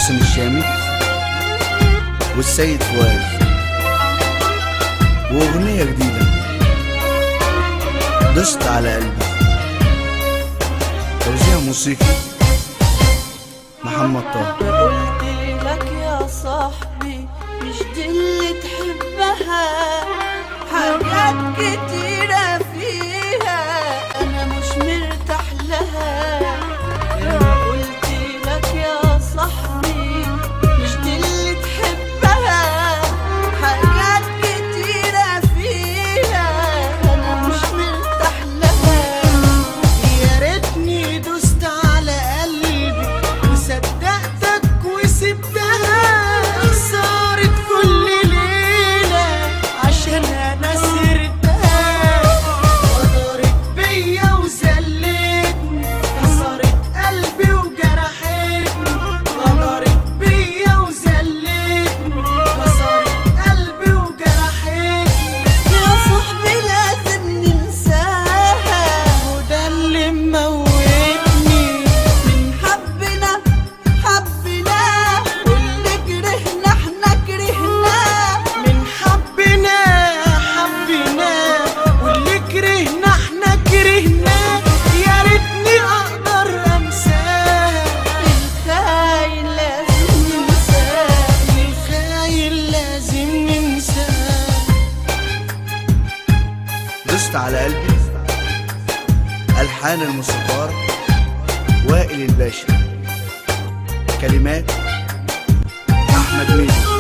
محسن الشامي والسيد فؤاد وأغنية جديدة دست على قلبي توزيع موسيقي محمد طه قلت لك يا صاحبي مش دي اللي تحبها حاجات كتيرة فيها أنا مش مرتاح لها قلت لك يا صاحبي مش دي اللي تحبها حاجات كتيرة فيها أنا مش مرتاح لها يا ريتني دوست على قلبي وصدقتك وسبتها صارت كل ليلة عشان انا سرتها غدرت بيا وذلتني كسرت قلبي وجرحتني غدرت بيا وذلتني كسرت قلبي وجرحتني يا صاحبي لازم ننساها وده اللي موتني من حبنا حبنا واللي كرهنا احنا كرهناه من حبنا حبنا واللي كرهنا احنا كرهنا يا ريتني اقدر انساه الخاين لازم ننساه الخاين لازم ننساه دست على قلبي ألحان الموسيقار وائل الباشا كلمات أحمد ميدو